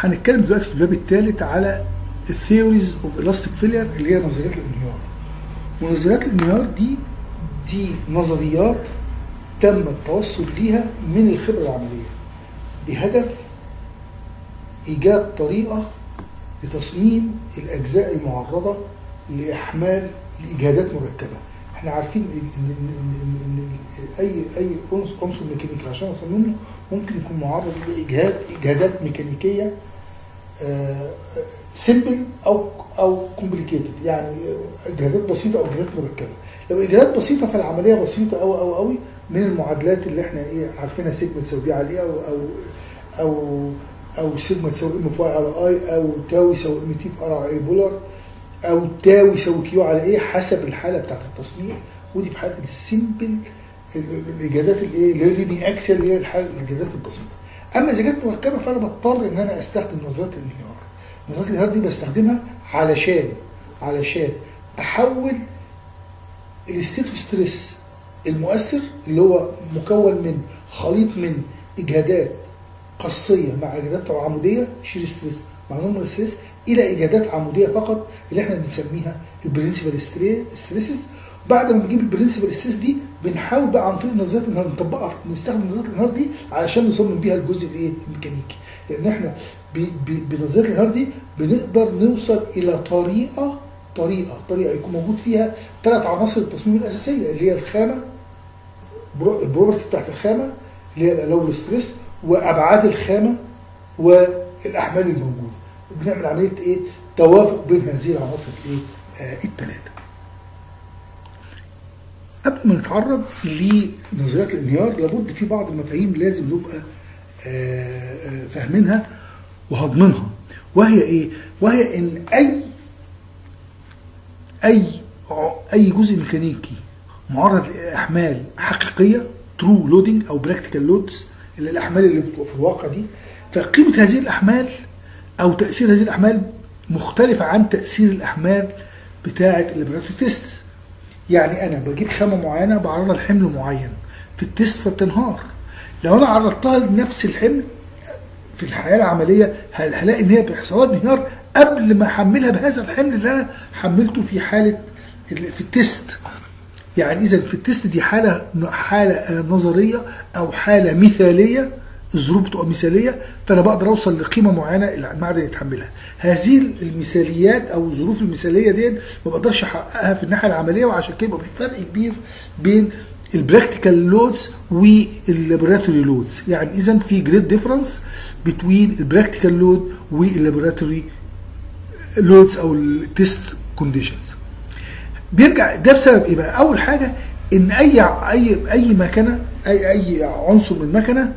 هنتكلم دلوقتي في الباب الثالث على الثيوريز اوف الاستيك فيلير اللي هي نظريات الانهيار ونظريات الانهيار دي دي نظريات تم التوصل ليها من الخبره العمليه بهدف ايجاد طريقه لتصميم الاجزاء المعرضه لاحمال لاجهادات مركبه احنا عارفين ان, إن, إن, إن اي اي عنصر ميكانيكي عشان اصممه ممكن يكون معرض لاجهاد اجهادات ميكانيكيه سيمبل او او كومبليكيتد يعني اجهادات بسيطه او اجهادات مركبه لو اجهادات بسيطه فالعمليه بسيطه قوي قوي قوي من المعادلات اللي احنا ايه عارفينها سيجما تساوي بي على ايه او او او او سيجما تساوي ام في على اي او تاو يساوي ام تي في ار على اي بولر او تاو يساوي كيو على ايه حسب الحاله بتاعت التصنيع ودي في حاله السيمبل الاجهادات الايه اللي هي اليوني اكسل اللي هي الاجهادات البسيطه اما اذا كانت مركبه فانا بضطر ان انا استخدم نظريات الانهيار نظريات الانهيار دي بستخدمها علشان علشان احول الستيت اوف ستريس المؤثر اللي هو مكون من خليط من اجهادات قصيه مع اجهادات عموديه شير ستريس مع نورمال ستريس الى اجهادات عموديه فقط اللي احنا بنسميها البرنسبل ستريسز بعد ما بنجيب البرنسبل ستريس دي بنحاول بقى عن طريق نظريات الانهار نطبقها نستخدم نظريات الانهار دي علشان نصمم بيها الجزء الايه الميكانيكي لان احنا بنظريه الانهار دي بنقدر نوصل الى طريقه طريقه طريقه يكون موجود فيها ثلاث عناصر التصميم الاساسيه اللي هي الخامه البروبرتي بتاعت الخامه اللي هي لو ستريس وابعاد الخامه والاحمال الموجوده بنعمل عمليه ايه توافق بين هذه العناصر الايه آه الثلاثه قبل ما نتعرض لنظريات الانهيار لابد في بعض المفاهيم لازم نبقى آه فاهمينها وهضمنها وهي ايه وهي ان اي اي اي جزء ميكانيكي معرض لاحمال حقيقيه ترو لودنج او براكتيكال لودز اللي الاحمال اللي بتبقى في الواقع دي فقيمه هذه الاحمال او تاثير هذه الاحمال مختلفه عن تاثير الاحمال بتاعه اللابراتوري تيست يعني انا بجيب خامه معينه بعرضها لحمل معين في التيست فبتنهار لو انا عرضتها لنفس الحمل في الحياه العمليه هلاقي ان هي بيحصل لها انهيار قبل ما احملها بهذا الحمل اللي انا حملته في حاله في التيست يعني اذا في التيست دي حاله حاله نظريه او حاله مثاليه الظروف بتبقى مثاليه فانا بقدر اوصل لقيمه معينه المعدن يتحملها هذه المثاليات او الظروف المثاليه دي ما بقدرش احققها في الناحيه العمليه وعشان كده يبقى في فرق كبير بين البراكتيكال لودز واللابوراتوري لودز يعني اذا في جريد ديفرنس بين البراكتيكال لود واللابوراتوري لودز او التيست كونديشنز بيرجع ده بسبب ايه بقى اول حاجه ان اي اي اي مكنه اي اي عنصر من المكنه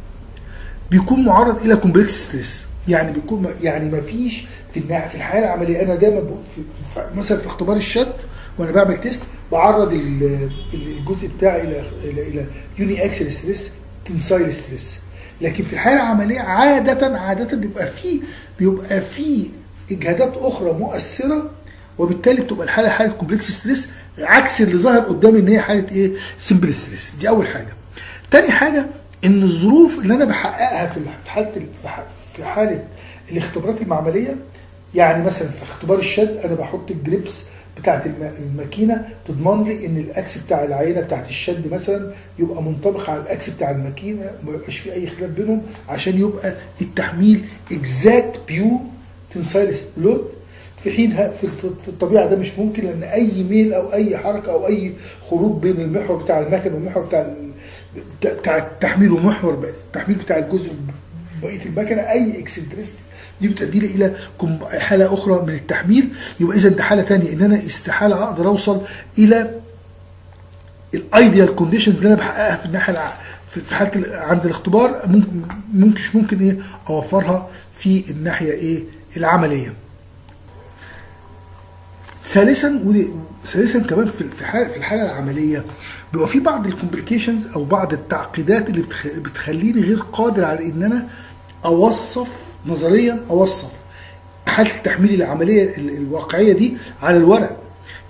بيكون معرض الى كومبلكس ستريس يعني بيكون يعني ما فيش في في الحياه العمليه انا دايما في مثلا في اختبار الشد وانا بعمل تيست بعرض الجزء بتاعي الى الى الى يوني اكسل ستريس تنسايل ستريس لكن في الحياه العمليه عاده عاده بيبقى في بيبقى في اجهادات اخرى مؤثره وبالتالي بتبقى الحاله حاله كومبلكس ستريس عكس اللي ظاهر قدامي ان هي حاله ايه سمبل ستريس دي اول حاجه تاني حاجه ان الظروف اللي انا بحققها في حاله في حاله الاختبارات المعمليه يعني مثلا في اختبار الشد انا بحط الجريبس بتاعت الماكينه تضمن لي ان الاكس بتاع العينه بتاعت الشد مثلا يبقى منطبق على الاكس بتاع الماكينه وما يبقاش في اي خلاف بينهم عشان يبقى التحميل اكزاكت بيو تنسايل لود في حين في الطبيعه ده مش ممكن لان اي ميل او اي حركه او اي خروج بين المحور بتاع المكن والمحور بتاع بتاع التحميل ومحور التحميل بتاع الجزء بقيه المكنه اي اكسنتريستي دي بتؤدي لي الى حاله اخرى من التحميل يبقى اذا ده حاله ثانيه ان انا استحاله اقدر اوصل الى الايديال كونديشنز اللي انا بحققها في الناحيه في حاله عند الاختبار ممكن ممكن ممكن ايه اوفرها في الناحيه ايه العمليه ثالثا ودي ثالثا كمان في الحاله في الحاله العمليه بيبقى في بعض الكومبليكيشنز او بعض التعقيدات اللي بتخليني غير قادر على ان انا اوصف نظريا اوصف حاله التحميل العمليه الواقعيه دي على الورق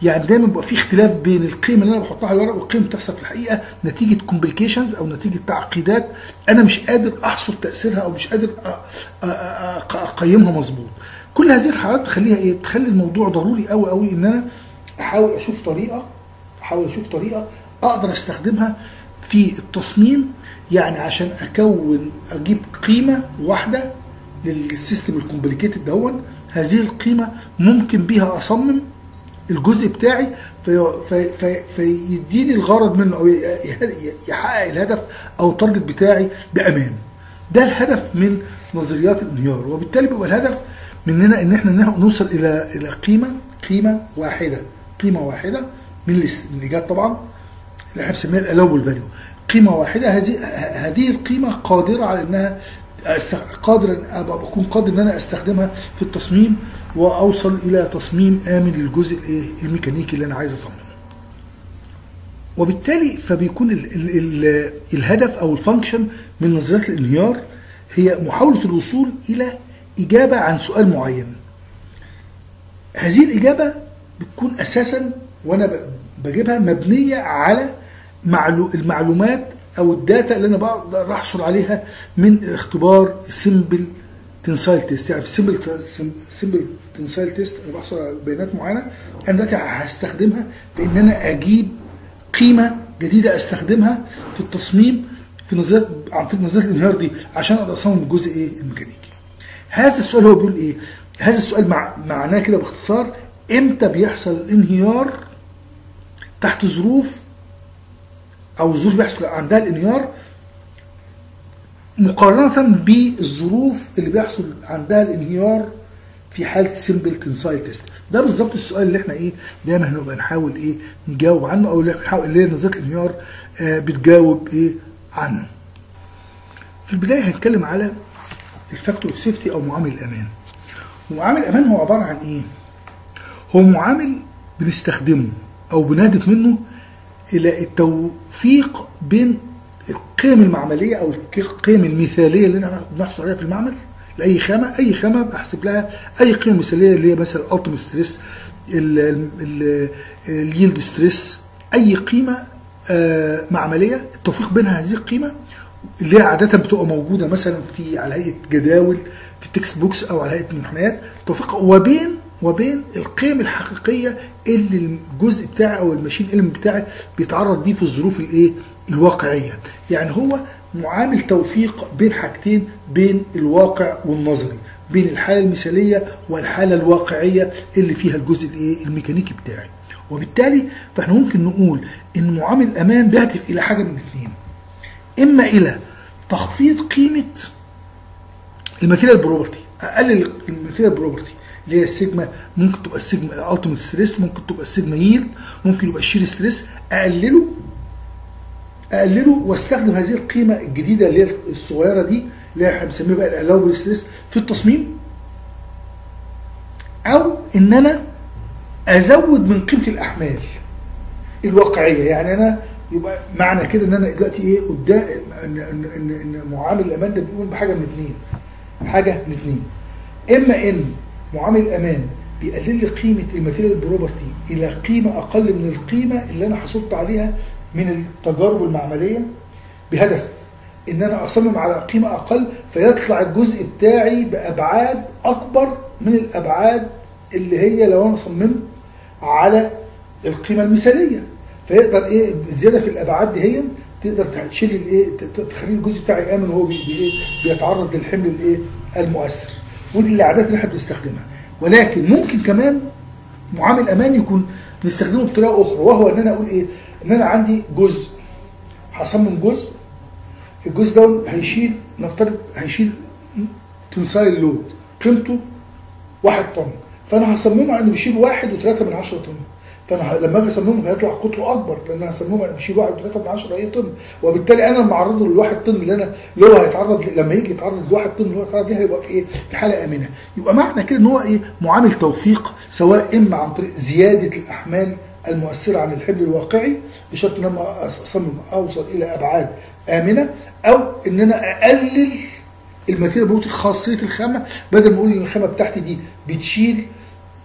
يعني دايما بيبقى في اختلاف بين القيمه اللي انا بحطها على الورق والقيمه بتحصل في الحقيقه نتيجه كومبليكيشنز او نتيجه تعقيدات انا مش قادر احصر تاثيرها او مش قادر أ- أ- أ- اقيمها مظبوط كل هذه الحالات بتخليها ايه بتخلي الموضوع ضروري قوي قوي ان انا احاول اشوف طريقه احاول اشوف طريقه اقدر استخدمها في التصميم يعني عشان اكون اجيب قيمه واحده للسيستم الكومبليكيتد دهون هذه القيمه ممكن بيها اصمم الجزء بتاعي في في في فيديني الغرض منه او ي- يحقق الهدف او التارجت بتاعي بامان ده الهدف من نظريات الانهيار وبالتالي بيبقى الهدف مننا ان احنا نه- نوصل الى الى قيمه قيمه واحده قيمه واحده من الاس- من الايجاد طبعا اللي احنا بنسميها الالاوبل فاليو قيمه واحده هذه ه- هذه القيمه قادره على انها أست- قادر أن ابقى بكون قادر ان انا استخدمها في التصميم واوصل الى تصميم امن للجزء الايه الميكانيكي اللي انا عايز اصممه وبالتالي فبيكون ال ال ال الهدف او الفانكشن من نظريات الانهيار هي محاوله الوصول الى اجابه عن سؤال معين هذه الإجابة بتكون أساسا وأنا ب- بجيبها مبنية على معلو المعلومات أو الداتا اللي أنا بقدر أحصل عليها من اختبار سيمبل تنسايل تيست يعني سيمبل سيمبل تنسايل تيست أنا بحصل على بيانات معينة أنا دلوقتي هستخدمها في إن أنا أجيب قيمة جديدة أستخدمها في التصميم في نظريات عن طريق نظرية الانهيار دي عشان أقدر أصمم الجزء إيه الميكانيكي. هذا السؤال هو بيقول ايه هذا السؤال مع معناه كده باختصار امتى بيحصل الانهيار تحت ظروف او ظروف بيحصل عندها الانهيار مقارنة بالظروف اللي بيحصل عندها الانهيار في حالة سيمبل تنسايل تيست ده بالظبط السؤال اللي احنا ايه دايما هنبقى نحاول ايه نجاوب عنه او اللي احنا بنحاول اللي هي نظرية الانهيار آه بتجاوب ايه عنه في البداية هنتكلم على الفاكتور اوف سيفتي او معامل الامان ومعامل الامان هو عباره عن ايه هو معامل بنستخدمه او بنهدف منه الى التوفيق بين القيم المعمليه او القيم المثاليه اللي احنا بنحصل عليها في المعمل لاي خامه اي خامه بحسب لها اي قيمه مثاليه اللي هي مثلا الالتيميت ستريس اليلد ستريس اي قيمه آه، معمليه التوفيق بينها هذه القيمه اللي هي عاده بتبقى موجوده مثلا في على هيئه جداول في التكست بوكس او على هيئه منحنيات توفيق وبين وبين القيم الحقيقيه اللي الجزء بتاعي او الماشين علم بتاعي بيتعرض ليه في الظروف الايه الواقعيه يعني هو معامل توفيق بين حاجتين بين الواقع والنظري بين الحاله المثاليه والحاله الواقعيه اللي فيها الجزء الايه الميكانيكي بتاعي وبالتالي فاحنا ممكن نقول ان معامل الامان بيهدف الى حاجه من اثنين اما الى تخفيض قيمه الماتيريال بروبرتي اقلل الماتيريال بروبرتي اللي هي السيجما ممكن تبقى السيجما التيميت ستريس ممكن تبقى السيجما ييلد ممكن يبقى الشير ستريس اقلله اقلله واستخدم هذه القيمه الجديده اللي هي الصغيره دي اللي احنا بنسميها بقى الالاوبل ستريس في التصميم او ان انا ازود من قيمه الاحمال الواقعيه يعني انا يبقى معنى كده ان انا دلوقتي ايه قدام ان ان ان, إن معامل الامان ده بيقول بحاجه من اثنين حاجه من اثنين اما ان معامل الامان بيقلل لي قيمه الماتيريال بروبرتي الى قيمه اقل من القيمه اللي انا حصلت عليها من التجارب المعمليه بهدف ان انا اصمم على قيمه اقل فيطلع الجزء بتاعي بابعاد اكبر من الابعاد اللي هي لو انا صممت على القيمه المثاليه فيقدر ايه الزياده في الابعاد دي هي تقدر تشيل الايه تخلي الجزء بتاعي امن وهو بي بي بيتعرض للحمل الايه المؤثر ودي العادات اللي احنا بنستخدمها ولكن ممكن كمان معامل امان يكون نستخدمه بطريقه اخرى وهو ان انا اقول ايه ان انا عندي جزء هصمم جزء الجزء ده هيشيل نفترض هيشيل تنسايل لود قيمته واحد طن فانا هصممه انه بيشيل واحد وثلاثة من عشرة طن فانا لما اجي اصممه هيطلع قطره اكبر لان انا هصممه انا بشيل واحد وثلاثة من عشرة اي طن وبالتالي انا معرضه للواحد طن اللي انا اللي هو هيتعرض لما يجي يتعرض لواحد طن اللي هو هيتعرض ليه هيبقى في ايه؟ في حاله امنه يبقى معنى كده ان هو ايه؟ معامل توفيق سواء اما عن طريق زياده الاحمال المؤثره عن الحمل الواقعي بشرط ان انا اصمم اوصل الى ابعاد امنه او ان انا اقلل الماتيريال بروتين خاصيه الخامه بدل ما اقول ان الخامه بتاعتي دي بتشيل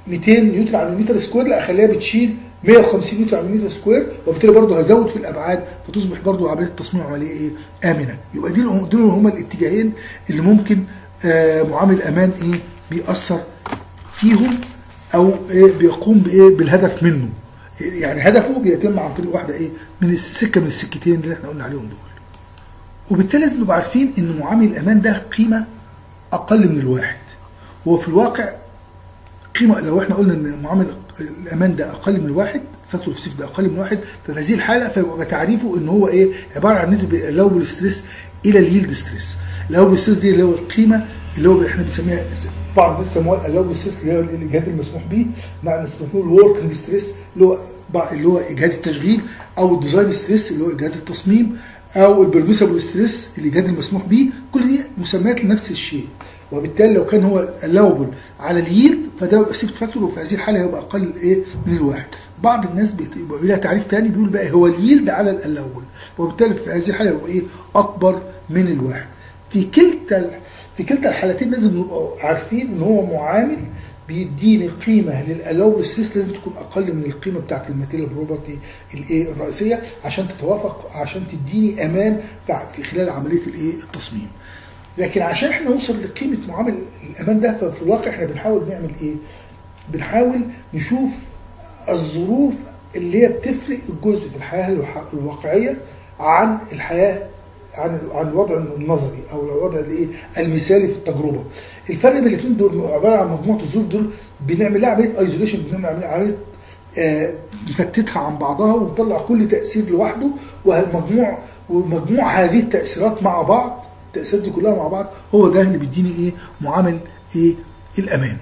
200 نيوتن على المتر سكوير لا اخليها بتشيل 150 نيوتن على المتر سكوير وبالتالي برضه هزود في الابعاد فتصبح برضه عمليه التصميم عمليه ايه؟ امنه يبقى دي دول هما الاتجاهين اللي ممكن آه معامل الامان ايه بيأثر فيهم او ايه بيقوم بايه بالهدف منه يعني هدفه بيتم عن طريق واحده ايه من السكه من السكتين اللي احنا قلنا عليهم دول وبالتالي لازم نبقى عارفين ان معامل الامان ده قيمه اقل من الواحد هو في الواقع قيمه لو احنا قلنا ان معامل الامان ده اقل من الواحد فاكتور اوف سيف ده اقل من واحد ففي هذه الحاله فيبقى تعريفه ان هو ايه عباره عن نسبه اللوبل ستريس الى اليلد ستريس اللوبل ستريس دي اللي هو القيمه اللي هو احنا بنسميها بعض الناس بيسموها اللوبل ستريس اللي هو الاجهاد المسموح به مع بنسموه الوركينج ستريس اللي هو اللي هو اجهاد التشغيل او الديزاين ستريس اللي هو اجهاد التصميم او البرميسبل ستريس الاجهاد المسموح به كل دي مسميات لنفس الشيء وبالتالي لو كان هو اللوبل على اليلد فده يبقى سيفت فاكتور وفي هذه الحاله هيبقى اقل ايه من الواحد بعض الناس بيبقى لها تعريف ثاني بيقول بقى هو اليلد على اللوبل وبالتالي في هذه الحاله يبقى ايه اكبر من الواحد في كلتا في كلتا الحالتين لازم نبقى عارفين ان هو معامل بيديني قيمه للالوبل ستريس لازم تكون اقل من القيمه بتاعت الماتيريال بروبرتي الايه الرئيسيه عشان تتوافق عشان تديني امان في خلال عمليه الايه التصميم. لكن عشان احنا نوصل لقيمه معامل الامان ده ففي الواقع احنا بنحاول نعمل ايه؟ بنحاول نشوف الظروف اللي هي بتفرق الجزء في الحياه الواقعيه عن الحياه عن عن الوضع النظري او الوضع الايه المثالي في التجربه. الفرق بين الاثنين دول عباره عن مجموعه الظروف دول بنعمل لها عمليه ايزوليشن بنعمل عمليه آه نفتتها عن بعضها ونطلع كل تاثير لوحده ومجموع ومجموع هذه التاثيرات مع بعض التاثيرات دي كلها مع بعض هو ده اللي بيديني ايه معامل ايه الامان.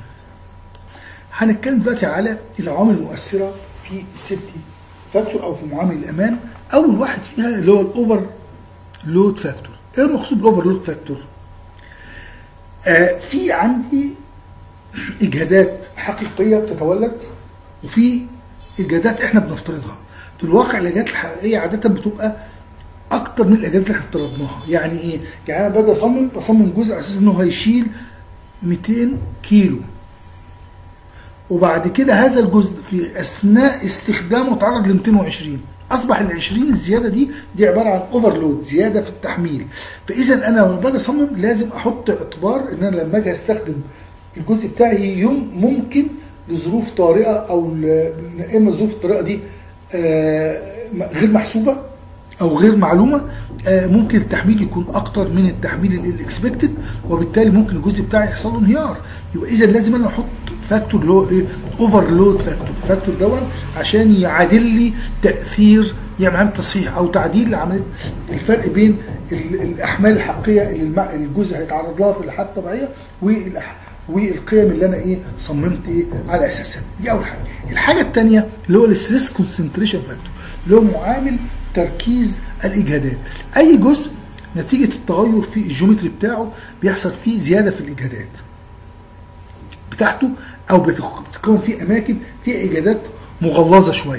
هنتكلم دلوقتي على العوامل المؤثره في السيفتي فاكتور او في معامل الامان اول واحد فيها اللي هو الاوفر لود فاكتور ايه المقصود بالاوفر لود فاكتور آه في عندي اجهادات حقيقيه بتتولد وفي اجهادات احنا بنفترضها في الواقع الاجهادات الحقيقيه عاده بتبقى اكتر من الاجهادات اللي احنا افترضناها يعني ايه يعني انا باجي اصمم بصمم جزء على اساس انه هيشيل 200 كيلو وبعد كده هذا الجزء في اثناء استخدامه تعرض ل 220 اصبح ال 20 الزياده دي دي عباره عن اوفرلود زياده في التحميل فاذا انا لما باجي اصمم لازم احط اعتبار ان انا لما اجي استخدم الجزء بتاعي يوم ممكن لظروف طارئه او اما الظروف الطارئه دي غير محسوبه او غير معلومه ممكن التحميل يكون اكتر من التحميل الاكسبكتد وبالتالي ممكن الجزء بتاعي يحصل له انهيار يبقى اذا لازم انا احط فاكتور اللي هو ايه اوفرلود فاكتور الفاكتور دون عشان يعادل لي تاثير يعمل عمليه تصحيح او تعديل لعمليه الفرق بين الاحمال الحقيقيه اللي الجزء هيتعرض لها في الحاله الطبيعيه والقيم اللي انا ايه صممت ايه على اساسها دي اول حاجه الحاجه الثانيه اللي هو الستريس كونسنتريشن فاكتور اللي هو معامل تركيز الاجهادات اي جزء نتيجه التغير في الجيومتري بتاعه بيحصل فيه زياده في الاجهادات بتاعته او بتتكون في اماكن فيها اجهادات مغلظه شويه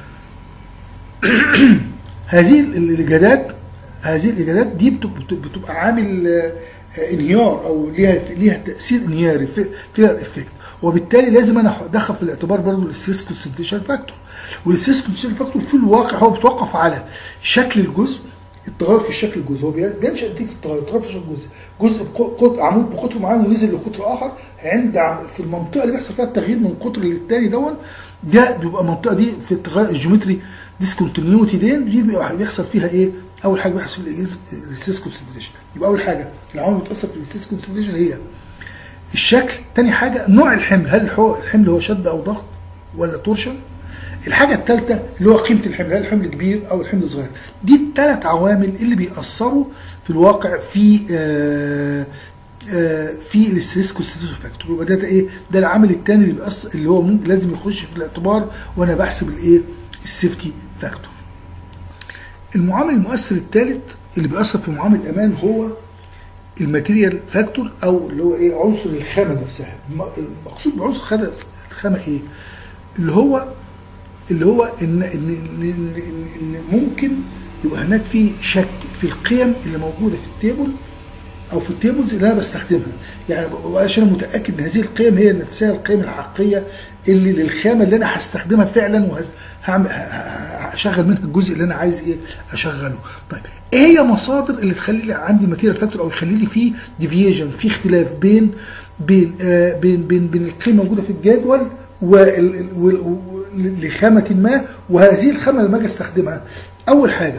هذه الاجهادات هذه الاجهادات دي بتبقى عامل انهيار او ليها ليها تاثير انهياري فيها الافكت وبالتالي لازم انا ادخل في الاعتبار برضه الستريس كونسنتريشن فاكتور والستريس كونسنتريشن فاكتور في الواقع هو بيتوقف على شكل الجزء التغير في شكل الجزء هو بينشا نتيجه التغير التغير في شكل الجزء جزء بقطر عمود بقطر معين ونزل لقطر اخر عند في المنطقه اللي بيحصل فيها التغيير من قطر للتاني دون ده بيبقى المنطقه دي في التغير الجيومتري ديسكونتينيوتي دي دي بيحصل فيها ايه؟ اول حاجه بيحصل الستريس كونسنتريشن يبقى اول حاجه العوامل بتاثر في الستريس كونسنتريشن هي الشكل تاني حاجه نوع الحمل هل الحمل هو شد او ضغط ولا تورشن الحاجة الثالثة اللي هو قيمة الحمل هل الحمل كبير أو الحمل صغير دي الثلاث عوامل اللي بيأثروا في الواقع في آآ آآ في الستريس كونسنتريشن فاكتور يبقى ده ايه ده العامل الثاني اللي بيأثر اللي هو ممكن لازم يخش في الاعتبار وانا بحسب الايه السيفتي فاكتور المعامل المؤثر الثالث اللي بيأثر في معامل الأمان هو الماتيريال فاكتور أو اللي هو إيه عنصر الخامة نفسها المقصود بعنصر الخامة إيه؟ اللي هو اللي هو إن إن إن, إن, إن ممكن يبقى هناك في شك في القيم اللي موجودة في التيبل او في التيبلز اللي انا بستخدمها يعني عشان انا متاكد ان هذه القيم هي نفسها القيم الحقيقيه اللي للخامه اللي انا هستخدمها فعلا وهشغل منها الجزء اللي انا عايز ايه اشغله طيب ايه هي مصادر اللي تخلي لي عندي ماتيريال فاكتور او يخلي لي فيه ديفيجن في اختلاف بين بين آه بين بين بين القيمه الموجوده في الجدول وال- وال- وال- لخامه ما وهذه الخامه لما اجي استخدمها اول حاجه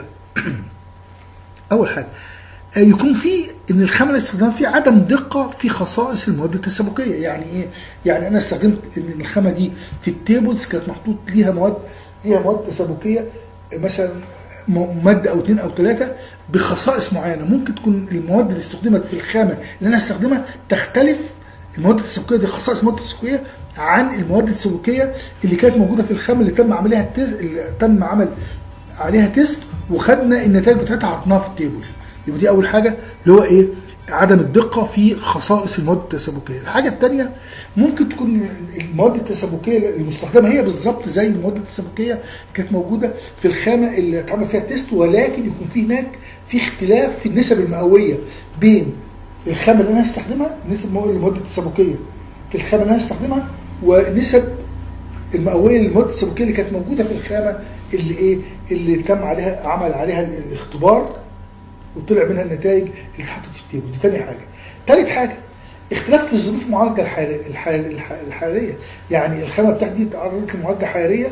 اول حاجه آه، يكون في ان الخامه اللي استخدمها في عدم دقه في خصائص المواد التسابقيه يعني ايه يعني انا استخدمت ان الخامه دي في التيبلز كانت محطوط ليها مواد ليها مواد تسابقيه آه، مثلا م- ماده او اثنين او ثلاثه بخصائص معينه ممكن تكون المواد اللي استخدمت في الخامه اللي انا هستخدمها تختلف المواد التسويقيه دي خصائص المواد التسويقيه عن المواد التسويقيه اللي كانت موجوده في الخام اللي تم عملها التز... اللي تم عمل عليها تيست وخدنا النتائج بتاعتها حطيناها في التيبل يبقى دي اول حاجه اللي هو ايه عدم الدقه في خصائص المواد التسابقيه الحاجه الثانيه ممكن تكون المواد التسابقيه المستخدمه هي بالظبط زي المواد التسابقيه كانت موجوده في الخامه اللي اتعمل فيها التيست ولكن يكون في هناك في اختلاف في النسب المئويه بين الخامه اللي انا هستخدمها نسب مئويه للمواد التسابقيه في الخامه اللي انا هستخدمها ونسب المئويه للمواد التسابقيه اللي كانت موجوده في الخامه اللي ايه اللي تم عليها عمل عليها الاختبار وطلع منها النتائج اللي اتحطت في التيبل دي تاني حاجه ثالث حاجه اختلاف في الظروف المعالجه الحراريه الحراريه, الحرارية. يعني الخامه بتاعتي دي تعرضت لمعالجه حراريه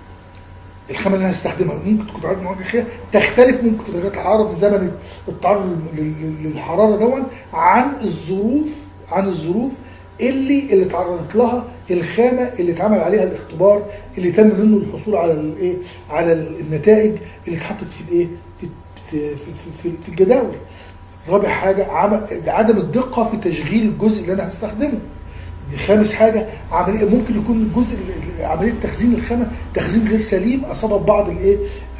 الخامه اللي انا هستخدمها ممكن تكون تعرض لمعالجه حراريه تختلف ممكن في درجات الحراره في زمن التعرض لل- للحراره دون عن الظروف عن الظروف اللي اللي تعرضت لها الخامه اللي اتعمل عليها الاختبار اللي تم منه الحصول على الايه على النتائج اللي اتحطت في الايه في في في, في, في الجداول رابع حاجه عم- عدم الدقه في تشغيل الجزء اللي انا هستخدمه دي خامس حاجه عمليه ممكن يكون الجزء ال- عمليه تخزين الخامه تخزين غير سليم اصاب بعض الايه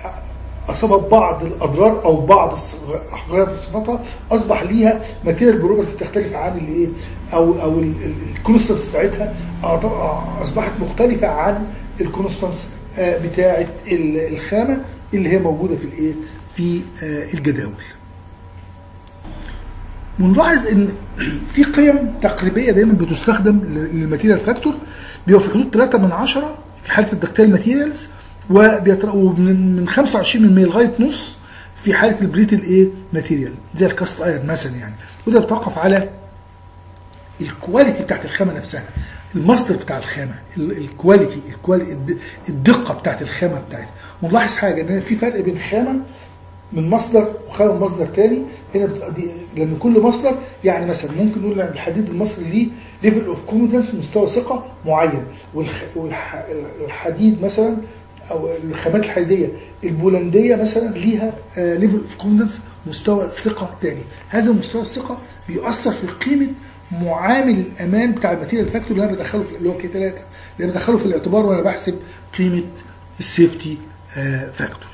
اصابت بعض الاضرار او بعض الغير في صفاتها اصبح ليها ماتيريال بروبرتي تختلف عن الايه او او الكونستانس بتاعتها أعط- اصبحت مختلفه عن الكونستانس بتاعه ال- الخامه اللي هي موجوده في الايه في آه، الجداول ونلاحظ ان في قيم تقريبيه دايما بتستخدم للماتيريال فاكتور بيبقى في حدود 3 من 10 في حاله الدكتايل ماتيريالز وبيتر- ومن من 25% لغايه نص في حاله البريتل ايه ماتيريال زي الكاست ايرن مثلا يعني وده بيتوقف على الكواليتي بتاعت الخامه نفسها المصدر بتاع الخامه ال- الكواليتي الكواليتي الد- الدقه بتاعت الخامه بتاعتها ونلاحظ حاجه ان في فرق بين خامه من مصدر وخامه من مصدر تاني هنا بتبقى دي لان كل مصدر يعني مثلا ممكن نقول ان الحديد المصري ليه ليفل اوف كونفدنس مستوى ثقه معين والحديد مثلا او الخامات الحديديه البولنديه مثلا ليها ليفل اوف كونفدنس مستوى ثقه تاني هذا مستوى الثقه بيؤثر في قيمه معامل الامان بتاع الماتيريال فاكتور اللي انا بدخله في اللي هو كي 3 اللي أنا بدخله في الاعتبار وانا بحسب قيمه السيفتي فاكتور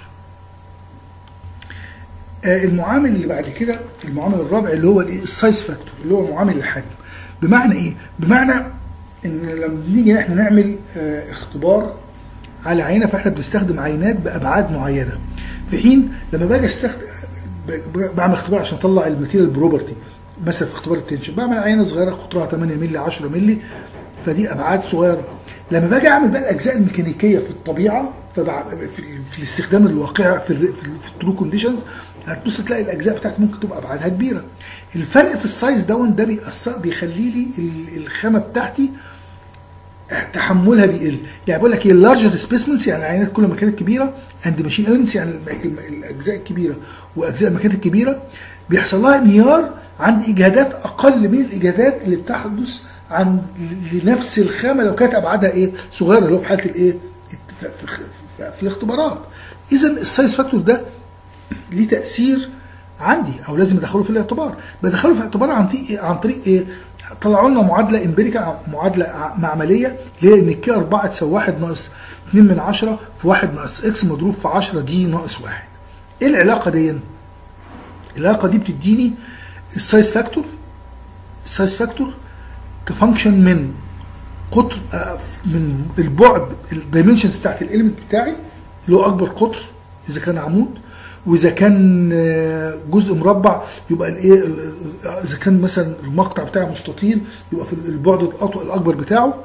آه، المعامل اللي بعد كده المعامل الرابع اللي هو الايه السايز فاكتور اللي هو معامل الحجم بمعنى ايه بمعنى ان لما بنيجي احنا نعمل آه، اختبار على عينه فاحنا بنستخدم عينات بابعاد معينه في حين لما باجي استخدم ب- ب- بعمل اختبار عشان اطلع الماتيريال بروبرتي مثلا في اختبار التنشن بعمل عينه صغيره قطرها 8 مللي 10 مللي فدي ابعاد صغيره لما باجي اعمل بقى الاجزاء الميكانيكيه في الطبيعه فبع- في, في الاستخدام الواقعي في, ال- في, ال- في الترو كونديشنز هتبص تلاقي الاجزاء بتاعتي ممكن تبقى ابعادها كبيره الفرق في السايز دون ده بيأثر بيخلي لي ال- الخامه بتاعتي تحملها بيقل يعني بقول لك ايه اللارجر سبيسمنتس يعني العينات كل ما كانت كبيره اند ماشين اليمنتس يعني الم- الم- الاجزاء الكبيره واجزاء المكانات الكبيره بيحصل لها انهيار عند اجهادات اقل من الاجهادات اللي بتحدث عن لنفس الخامه لو كانت ابعادها ايه صغيره اللي هو في حاله الايه في, في, في, في الاختبارات اذا السايز فاكتور ده ليه تاثير عندي او لازم ادخله في الاعتبار بدخله في الاعتبار عن طريق عن طريق ايه طلعوا لنا معادله امبيريكا معادله ع- معمليه اللي هي ان كي 4 تساوي 1 ناقص 2 من 10 في 1 ناقص اكس مضروب في 10 دي ناقص 1 ايه العلاقه دي العلاقه دي بتديني السايز فاكتور السايز فاكتور كفانكشن من قطر آه، من البعد الدايمنشنز بتاعت الاليمنت بتاعي اللي هو اكبر قطر اذا كان عمود واذا كان آه، جزء مربع يبقى الايه ال- ال- اذا كان مثلا المقطع بتاعي مستطيل يبقى في البعد الاطول الاكبر بتاعه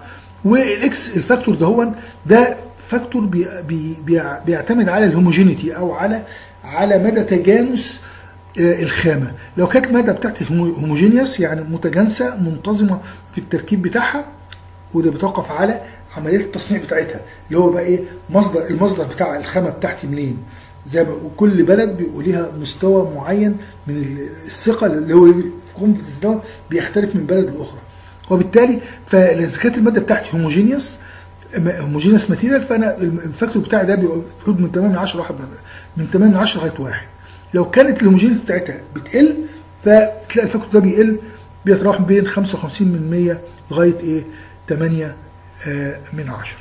والاكس الفاكتور ده هو ده فاكتور بي بي بي- بيعتمد على الهوموجينيتي او على على مدى تجانس آه، الخامه لو كانت الماده بتاعتي هوموجينيوس يعني متجانسه منتظمه في التركيب بتاعها وده بيتوقف على عمليه التصنيع بتاعتها اللي هو بقى ايه مصدر المصدر بتاع الخامه بتاعتي منين زي ما وكل بلد بيبقى ليها مستوى معين من الثقه اللي هو الكونفدنس ده بيختلف من بلد لاخرى وبالتالي فاذا كانت الماده بتاعتي هوموجينيوس هوموجينيوس ماتيريال فانا الفاكتور بتاعي ده بيبقى في حدود من 8 من 10 واحد من 8 من 10 لغايه واحد لو كانت الهوموجينيتي بتاعتها بتقل فتلاقي الفاكتور ده بيقل بيتراوح بين 55 من 100 لغايه ايه 8 آه، من 10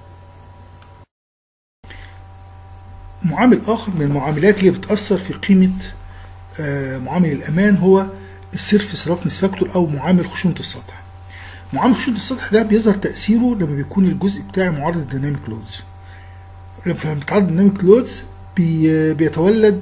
معامل اخر من المعاملات اللي بتاثر في قيمه آه، معامل الامان هو السيرفيس رفنس فاكتور او معامل خشونه السطح معامل خشونه السطح ده بيظهر تاثيره لما بيكون الجزء بتاعي معرض للديناميك لودز لما بيتعرض للديناميك لودز بي بيتولد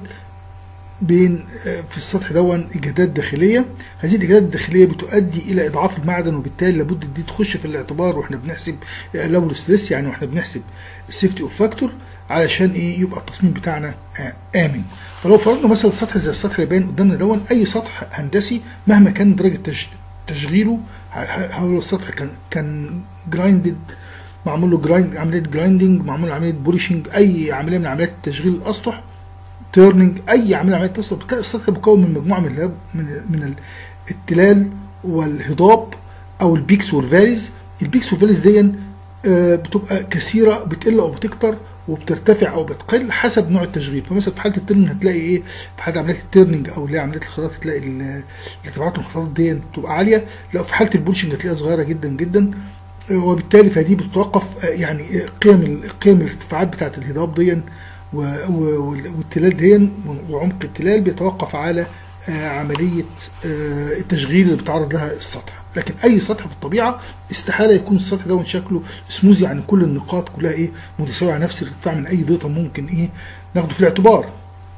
بين آه، في السطح دون اجهادات داخليه هذه الاجهادات الداخليه بتؤدي الى اضعاف المعدن وبالتالي لابد دي تخش في الاعتبار واحنا بنحسب لو ستريس يعني واحنا بنحسب السيفتي اوف فاكتور علشان ايه يبقى التصميم بتاعنا آه، امن فلو فرضنا مثلا سطح زي السطح اللي باين قدامنا دون اي سطح هندسي مهما كان درجه تش- تشغيله ه- ه- هو السطح كان كان جرايندد معمول له جرايند عمليه جرايندنج معمول له عمليه بوليشنج اي عمليه من عمليات تشغيل الاسطح تيرنينج اي عمليه عمليه تصل بتلاقي السطح مكون من مجموعه من الهب- من من التلال والهضاب او البيكس والفاليز البيكس والفاليز دي آه، بتبقى كثيره بتقل او بتكتر وبترتفع او بتقل حسب نوع التشغيل فمثلا في حاله التيرنينج هتلاقي ايه في حاله عمليات التيرنينج او اللي هي عمليات الخراط هتلاقي ال- الارتفاعات والانخفاضات دي بتبقى عاليه لا في حاله البولشنج هتلاقيها صغيره جدا جدا آه، وبالتالي فدي بتتوقف آه، يعني آه، قيم ال- قيم الارتفاعات بتاعه الهضاب دي و- و- وال- والتلال دي وعمق التلال بيتوقف على آه، عمليه آه، التشغيل اللي بيتعرض لها السطح لكن اي سطح في الطبيعه استحاله يكون السطح ده شكله سموز يعني كل النقاط كلها ايه متساويه على نفس الارتفاع من اي ديتا ممكن ايه ناخده في الاعتبار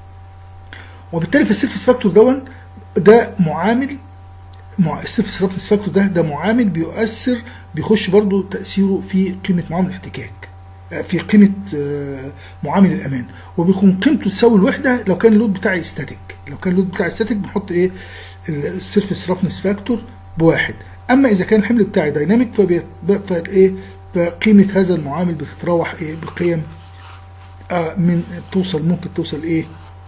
وبالتالي في السيرفيس فاكتور دون ده معامل مع السيرفيس رفنس فاكتور ده ده معامل بيؤثر بيخش برضو تاثيره في قيمه معامل الاحتكاك آه، في قيمه آه، معامل الامان وبيكون قيمته تساوي الوحده لو كان اللود بتاعي استاتيك لو كان اللود بتاعي استاتيك بنحط ايه السيرفيس رفنس فاكتور بواحد اما اذا كان الحمل بتاعي دايناميك فبي- ب- فايه فقيمه هذا المعامل بتتراوح ايه بقيم آه من توصل ممكن توصل ايه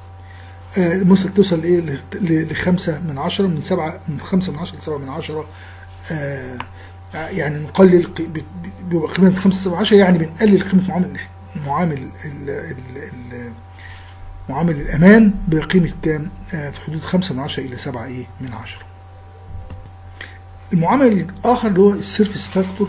آه ممكن توصل ايه ل- ل- لخمسة من عشرة من سبعة من خمسة من عشرة لسبعة من عشرة آه يعني نقلل قي- ب- ب- بيبقى قيمة من خمسة لسبعة عشرة يعني بنقلل قيمة معامل معامل ال ال ال معامل الأمان بقيمة كام؟ آه في حدود خمسة من عشرة إلى سبعة إيه من عشرة. المعامل الآخر اللي هو السيرفيس فاكتور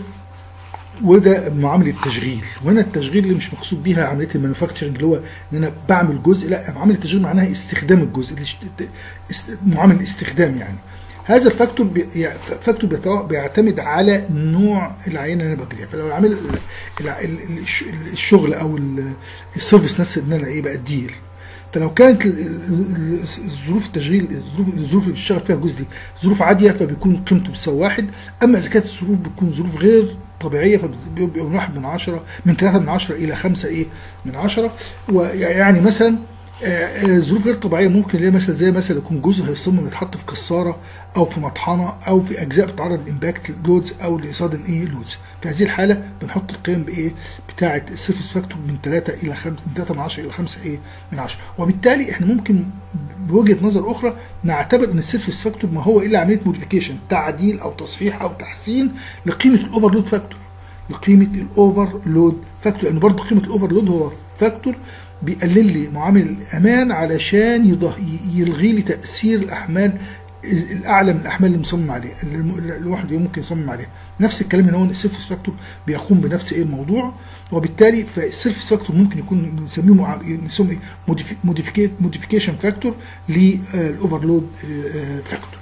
وده معامل التشغيل وهنا التشغيل اللي مش مقصود بيها عمليه المانيفاكتشرنج اللي هو ان انا بعمل جزء لا معامل التشغيل معناها استخدام الجزء الاش- است- معامل الاستخدام يعني هذا الفاكتور بي يعني فاكتور بيتو- بيعتمد على نوع العينه اللي انا بجريها فلو عامل ال- ال- ال- الش- الشغل او ال- السيرفيس نفسه ان انا ايه باديه فلو كانت ال- ال- ال- ظروف التشغيل الظروف الظروف اللي بيشتغل فيها الجزء دي ظروف عاديه فبيكون قيمته بتساوي واحد اما اذا كانت الظروف بتكون ظروف غير طبيعيه فبيبقى من واحد من عشرة من ثلاثة من عشرة الى خمسة ايه من عشرة ويعني مثلا آه، آه، ظروف غير طبيعيه ممكن اللي هي مثلا زي مثلا يكون جزء هيصمم يتحط في كساره او في مطحنه او في اجزاء بتتعرض لامباكت لودز او لصادم ايه لودز في هذه الحاله بنحط القيم بايه بتاعه السيرفيس فاكتور من 3 الى 5 من 3 من 10 الى 5 ايه من 10 وبالتالي احنا ممكن بوجهه نظر اخرى نعتبر ان السيرفيس فاكتور ما هو الا عمليه موديفيكيشن تعديل او تصحيح او تحسين لقيمه الاوفرلود فاكتور لقيمه الاوفرلود فاكتور لان برضه قيمه الاوفرلود هو فاكتور بيقلل لي معامل الامان علشان يضه يلغي لي تاثير الاحمال الاعلى من الاحمال اللي مصمم عليها اللي الم- اللي الواحد ممكن يصمم عليها نفس الكلام هنا هو السيرفيس فاكتور بيقوم بنفس ايه الموضوع وبالتالي فالسيرفيس فاكتور ممكن يكون نسميه مع- نسميه موديفيكيشن فاكتور للاوفرلود فاكتور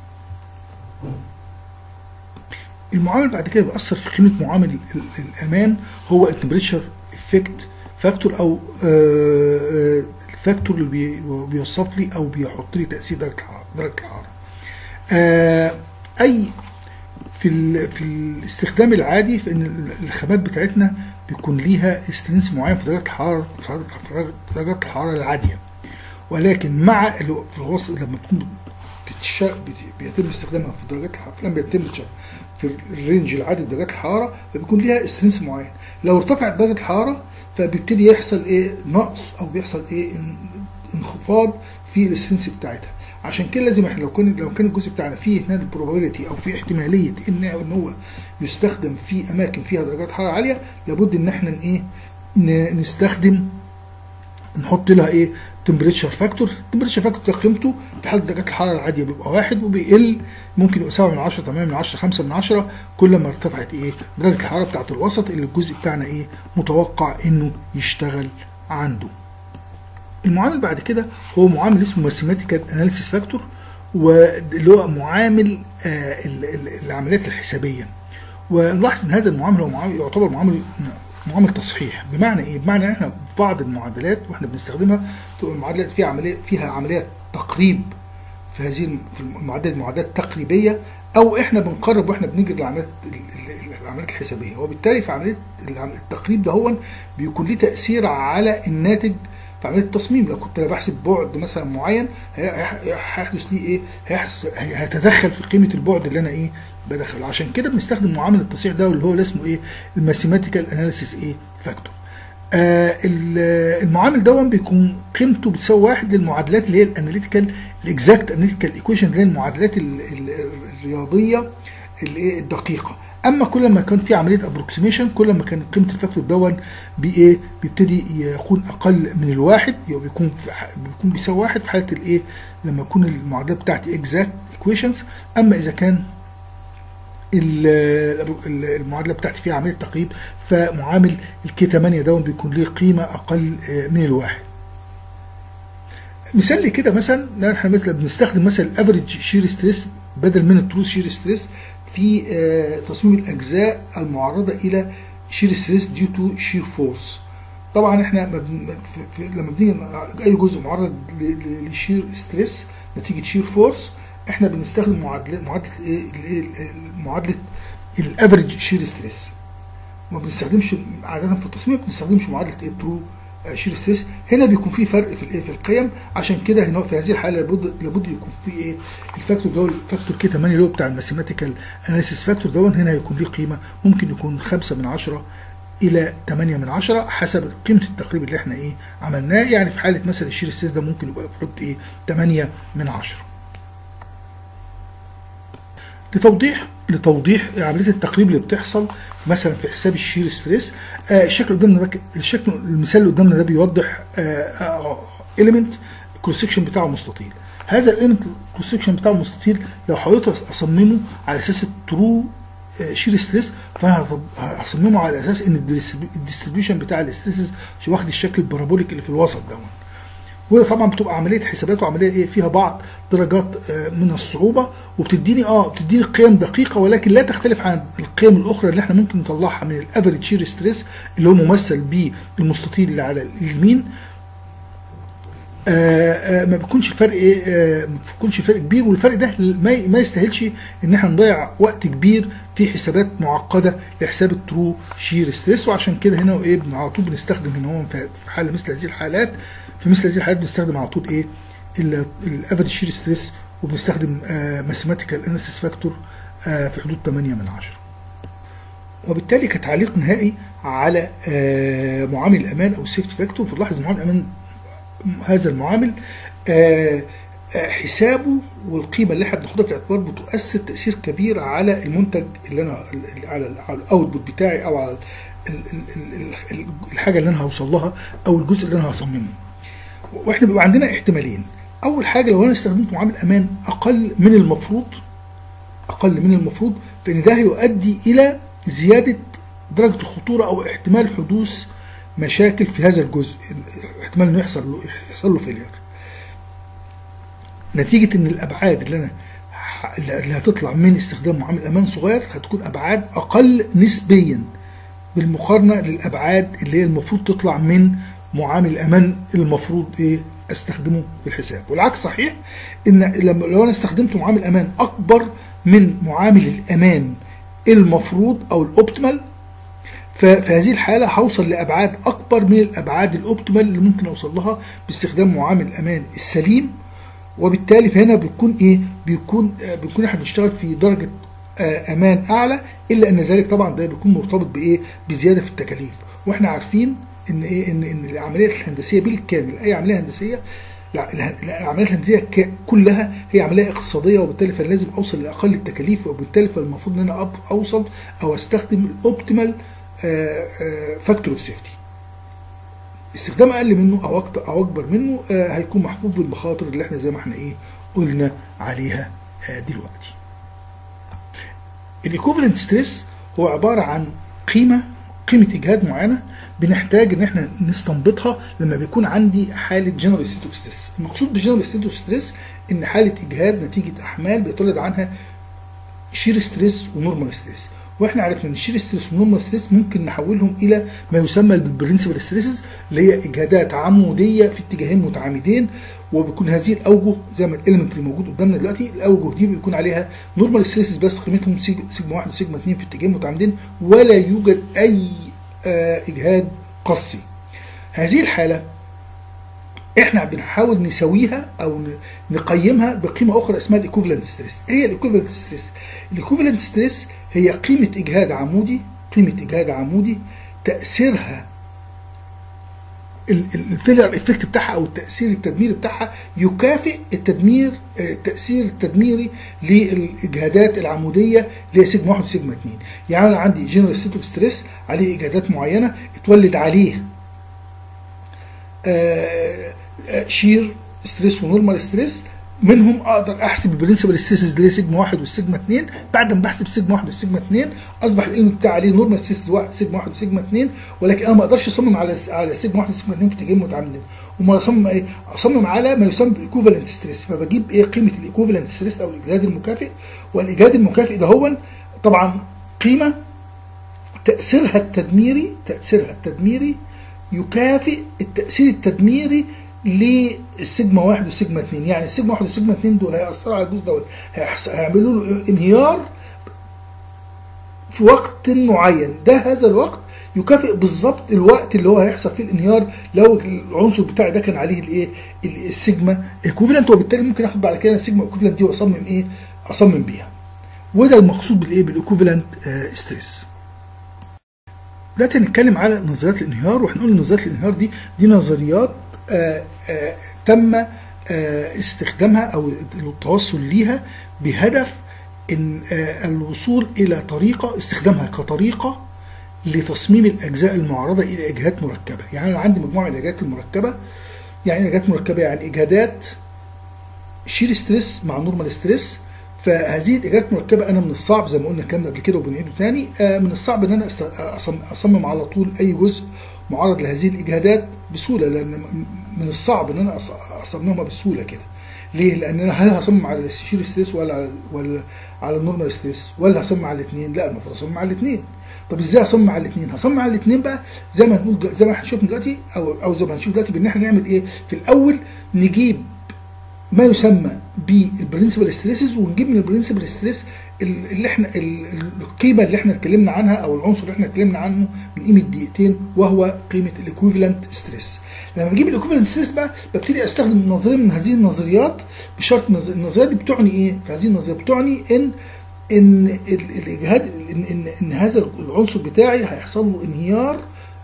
المعامل بعد كده بيأثر في قيمة معامل ال- ال- الأمان هو التمبريتشر افكت فاكتور أو آه، آه، الفاكتور اللي بي- بيوصف لي أو بيحط لي تأثير درجة الحرارة درجة الحرارة. آه، أي في ال... في الاستخدام العادي في ان الخامات بتاعتنا بيكون ليها سترينس معين في درجه الحراره في درجات الحراره العاليه ولكن مع ال- في الوسط لما تكون بتش... بت- بيتم استخدامها في درجات الحراره لما بيتم الش- في الرينج العادي بدرجات الحراره فبيكون ليها سترينس معين لو ارتفعت درجه الحراره فبيبتدي يحصل ايه نقص او بيحصل ايه ان- انخفاض في السترينس بتاعتها عشان كده لازم احنا لو كان لو كان الجزء بتاعنا فيه هنا البروبابيلتي او في احتماليه ان ان هو يستخدم في اماكن فيها درجات حراره عاليه لابد ان احنا ن- ايه ن- نستخدم نحط لها ايه تمبريتشر فاكتور التمبريتشر فاكتور ده قيمته في حاله درجات الحراره العاديه بيبقى واحد وبيقل ممكن يبقى 7 من 10 8 من 10 5 من 10 كل ما ارتفعت ايه درجه الحراره بتاعت الوسط اللي الجزء بتاعنا ايه متوقع انه يشتغل عنده المعامل بعد كده هو معامل اسمه ماثيماتيكال اناليسيس فاكتور واللي هو معامل آه ال- ال- العمليات الحسابيه ونلاحظ ان هذا المعامل هو معامل يعتبر معامل معامل تصحيح بمعنى ايه؟ بمعنى ان احنا في بعض المعادلات واحنا بنستخدمها بتبقى المعادلات فيها عمليه فيها عمليه تقريب في هذه الم- في المعادلات المعادلات تقريبيه او احنا بنقرب واحنا بنجري العمليات ال- ال- العمليات الحسابيه وبالتالي في عمليه العم- التقريب ده هو بيكون ليه تاثير على الناتج في عمليه التصميم لو كنت انا بحسب بعد مثلا معين هي- هي- هيحدث ليه ايه؟ هيحدث هي- هيتدخل في قيمه البعد اللي انا ايه بدخله عشان كده بنستخدم معامل التصحيح ده اللي هو اللي اسمه ايه الماثيماتيكال اناليسيس ايه فاكتور آه ال- المعامل ده بيكون قيمته بتساوي واحد للمعادلات اللي هي الاناليتيكال الاكزاكت اناليتيكال ايكويشن اللي هي المعادلات ال- ال- الرياضيه الايه الدقيقه اما كل ما كان في عمليه ابروكسيميشن كل ما كان قيمه الفاكتور دون بايه بيبتدي يكون اقل من الواحد يبقى بيكون في ح- بيكون بيساوي واحد في حاله الايه لما يكون المعادلات بتاعتي اكزاكت ايكويشنز اما اذا كان ال- ال- المعادله بتاعتي فيها عمليه تقريب فمعامل الكي 8 ده بيكون ليه قيمه اقل آه، من الواحد مثال لي كده مثلا لو احنا مثلا بنستخدم مثلا الافريج شير ستريس بدل من التروث شير ستريس في آه، تصميم الاجزاء المعرضه الى شير ستريس ديو تو شير فورس طبعا احنا ما بن- في في لما بنيجي اي جزء معرض ل- ل- لشير ستريس نتيجه شير فورس احنا بنستخدم معادله معادله ايه الايه معادله الافريج شير ستريس ما بنستخدمش عاده في التصميم ما بنستخدمش معادله ايه ترو شير ستريس هنا بيكون في فرق في الايه في القيم عشان كده هنا في هذه الحاله لابد لابد يكون في ايه الفاكتور ده الفاكتور كي 8 اللي هو بتاع الماثيماتيكال اناليسيس فاكتور ده هنا هيكون ليه قيمه ممكن يكون 5 من 10 الى 8 من 10 حسب قيمه التقريب اللي احنا ايه عملناه يعني في حاله مثلا الشير ستريس ده ممكن يبقى في حدود ايه 8 من 10 لتوضيح لتوضيح عمليه التقريب اللي بتحصل مثلا في حساب الشير ستريس آه الشكل قدامنا ده الشكل المثال اللي قدامنا ده بيوضح اليمنت كروس سكشن بتاعه مستطيل هذا الاليمنت كروس سكشن بتاعه مستطيل لو حاولت اصممه على اساس الترو شير ستريس فهصممه على اساس ان الديستريبيوشن بتاع الاستريسز واخد الشكل البارابوليك اللي في الوسط ده وطبعا بتبقى عمليه حسابات وعمليه ايه فيها بعض درجات آه، من الصعوبه وبتديني اه بتديني قيم دقيقه ولكن لا تختلف عن القيم الاخرى اللي احنا ممكن نطلعها من الافريج شير ستريس اللي هو ممثل بالمستطيل اللي على اليمين آه آه ما بيكونش الفرق ايه آه ما بيكونش فرق كبير والفرق ده ما ما يستاهلش ان احنا نضيع وقت كبير في حسابات معقده لحساب الترو شير ستريس وعشان كده هنا ايه بن- على طول بنستخدم هنا هو في في حال مثل هذه الحالات في مثل هذه الحالات بنستخدم على طول ايه الافريج شير ستريس وبنستخدم ماثيماتيكال اناليسيس فاكتور في حدود 8 من 10 وبالتالي كتعليق نهائي على آه، معامل الامان او السيفتي فاكتور فنلاحظ معامل الامان هذا المعامل آه، آه، حسابه والقيمه اللي احنا بناخدها في الاعتبار بتؤثر تاثير كبير على المنتج اللي انا ال- على ال- على الاوتبوت بتاعي او على ال- ال- ال- ال- الحاجه اللي انا هوصل لها او الجزء اللي انا هصممه واحنا بيبقى عندنا احتمالين اول حاجه لو انا استخدمت معامل امان اقل من المفروض اقل من المفروض فان ده هيؤدي الى زياده درجه الخطوره او احتمال حدوث مشاكل في هذا الجزء احتمال انه يحصل له يحصل له فيلير نتيجه ان الابعاد اللي انا ح- اللي هتطلع من استخدام معامل امان صغير هتكون ابعاد اقل نسبيا بالمقارنه للابعاد اللي هي المفروض تطلع من معامل الامان المفروض ايه استخدمه في الحساب والعكس صحيح ان لما لو انا استخدمت معامل امان اكبر من معامل الامان المفروض او الاوبتيمال ففي هذه الحالة هوصل لأبعاد أكبر من الأبعاد الأوبتيمال اللي ممكن أوصل لها باستخدام معامل الأمان السليم وبالتالي فهنا بيكون إيه؟ بيكون آه بيكون إحنا بنشتغل في درجة آه أمان أعلى إلا أن ذلك طبعا ده بيكون مرتبط بإيه؟ بزيادة في التكاليف وإحنا عارفين إن إيه؟ إن إن العمليات الهندسية بالكامل أي عملية هندسية لا العمليات الهندسيه كلها هي عمليه اقتصاديه وبالتالي فلازم اوصل لاقل التكاليف وبالتالي فالمفروض ان انا اوصل او استخدم الاوبتيمال فاكتور اوف سيفتي استخدام اقل منه او اكتر او اكبر منه هيكون محفوظ بالمخاطر اللي احنا زي ما احنا ايه قلنا عليها دلوقتي الايكوفالنت ستريس هو عباره عن قيمه قيمه اجهاد معينه بنحتاج ان احنا نستنبطها لما بيكون عندي حاله جنرال ستيت اوف ستريس المقصود بالجنرال ستيت اوف ستريس ان حاله اجهاد نتيجه احمال بيطرد عنها شير ستريس ونورمال ستريس واحنا عرفنا ان الشير ستريس والنورمال ستريس ممكن نحولهم الى ما يسمى بالبرنسبل ستريسز اللي هي اجهادات عموديه في اتجاهين متعامدين وبيكون هذه الاوجه زي ما الاليمنت اللي موجود قدامنا دلوقتي الاوجه دي بيكون عليها نورمال ستريسز بس قيمتهم سيجما 1 وسيجما 2 في اتجاهين متعامدين ولا يوجد اي اجهاد قصي هذه الحاله احنا بنحاول نسويها او نقيمها بقيمه اخرى اسمها الايكوفالنت ستريس ايه الايكوفالنت ستريس الايكوفالنت ستريس هي قيمه اجهاد عمودي قيمه اجهاد عمودي تاثيرها الفيلر افكت بتاعها او التاثير التدميري بتاعها يكافئ التدمير التاثير التدميري للاجهادات العموديه اللي هي سيجما 1 وسيجما 2 يعني انا عندي جنرال ستيت اوف ستريس عليه اجهادات معينه اتولد عليه آآ آآ شير ستريس ونورمال ستريس منهم اقدر احسب البرنسبل ستريسز اللي هي سيجما 1 والسيجما 2 بعد ما بحسب سيجما 1 والسيجما 2 اصبح العلم بتاعي عليه نورمال ستريسز 1 سيجما 1 وسيجما 2 ولكن انا ما اقدرش اصمم على على سيجما 1 وسيجما 2 في اتجاهين متعامدين امال اصمم ايه؟ اصمم على ما يسمى بالايكوفالنت ستريس فبجيب ايه قيمه الايكوفالنت ستريس او الاجهاد المكافئ والاجهاد المكافئ ده هو طبعا قيمه تاثيرها التدميري تاثيرها التدميري يكافئ التاثير التدميري للسيجما 1 والسيجما 2 يعني السيجما 1 والسيجما 2 دول هيأثروا على الجزء دوت هيعملوا له انهيار في وقت معين ده هذا الوقت يكافئ بالظبط الوقت اللي هو هيحصل فيه الانهيار لو العنصر بتاعي ده كان عليه الايه السيجما ايكوفالنت وبالتالي ممكن اخد بعد كده السيجما ايكوفالنت دي واصمم ايه اصمم بيها وده المقصود بالايه بالايكوفالنت آه ستريس دلوقتي هنتكلم على نظريات الانهيار واحنا قلنا نظريات الانهيار دي دي نظريات آآ آآ تم آآ استخدامها او التوصل ليها بهدف ان الوصول الى طريقه استخدامها كطريقه لتصميم الاجزاء المعرضه الى اجهادات مركبه، يعني انا عندي مجموعه من الاجهادات المركبه يعني اجهادات مركبه يعني اجهادات شير ستريس مع نورمال ستريس فهذه الاجهادات المركبه انا من الصعب زي ما قلنا الكلام ده قبل كده وبنعيده تاني من الصعب ان انا اصمم على طول اي جزء معرض لهذه الاجهادات بسهوله لان من الصعب ان انا اصممها بسهوله كده ليه؟ لان انا هل هصمم على الشير ستريس ولا على ولا على النورمال ستريس ولا هصمم على الاثنين؟ لا المفروض اصمم على الاثنين. طب ازاي اصمم على الاثنين؟ هصمم على الاثنين بقى زي ما هنقول زي ما هنشوف دلوقتي او او زي ما هنشوف دلوقتي بان احنا نعمل ايه؟ في الاول نجيب ما يسمى بالبرنسبل ستريسز ونجيب من البرنسبل ستريس اللي احنا القيمه اللي احنا اتكلمنا عنها او العنصر اللي احنا اتكلمنا عنه من قيمه دقيقتين وهو قيمه الايكويفالنت ستريس. لما بجيب الايكويفالنت ستريس بقى ببتدي استخدم نظريه من هذه النظريات بشرط النظريات دي بتعني ايه؟ في هذه النظريه بتعني ان ان الاجهاد ان, إن, إن هذا العنصر بتاعي هيحصل له انهيار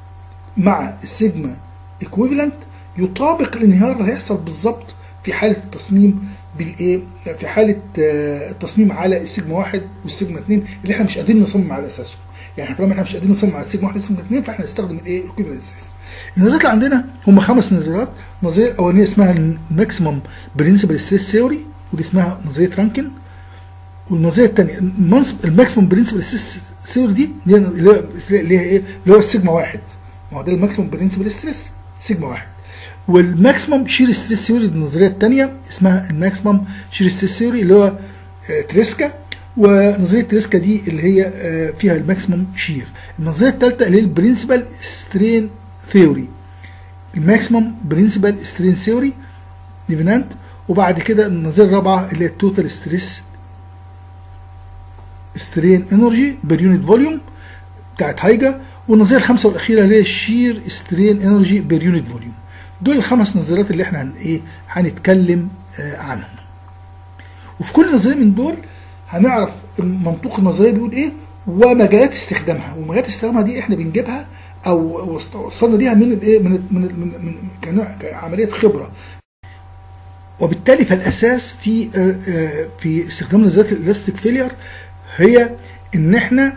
مع السيجما ايكويفالنت يطابق الانهيار اللي هيحصل بالظبط في حاله التصميم بالايه في حاله التصميم على السيجما 1 والسيجما 2 اللي احنا مش قادرين نصمم على اساسهم يعني طالما احنا مش قادرين نصمم على السيجما 1 والسيجما 2 فاحنا نستخدم الايه الايكويفالنت النظريات اللي عندنا هم خمس نظريات النظريه الاولانيه اسمها الماكسيمم برنسبل ستريس ثيوري ودي اسمها نظريه رانكن والنظريه الثانيه الماكسيمم برنسبل ستريس ثيوري دي اللي هي ايه اللي هو السيجما 1 ما هو ده الماكسيمم برنسبل ستريس سيجما 1 والماكسيمم شير ستريس ثيوري النظريه الثانيه اسمها الماكسيمم شير ستريس ثيوري اللي هو تريسكا ونظريه تريسكا دي اللي هي فيها الماكسيمم شير النظريه الثالثه اللي هي البرنسبل سترين ثيوري الماكسيمم برنسبل سترين ثيوري ديفينانت وبعد كده النظريه الرابعه اللي هي التوتال ستريس سترين انرجي بير يونت فوليوم بتاعت هايجا والنظريه الخامسه والاخيره اللي هي الشير سترين انرجي بير يونت فوليوم دول الخمس نظريات اللي احنا هن ايه هنتكلم آه عنهم وفي كل نظريه من دول هنعرف منطوق النظريه بيقول ايه ومجالات استخدامها ومجالات استخدامها دي احنا بنجيبها او وصلنا ليها من الايه من من, من, من كنوع عمليه خبره وبالتالي فالاساس في في استخدام نظريه الالاستيك فيلير هي ان احنا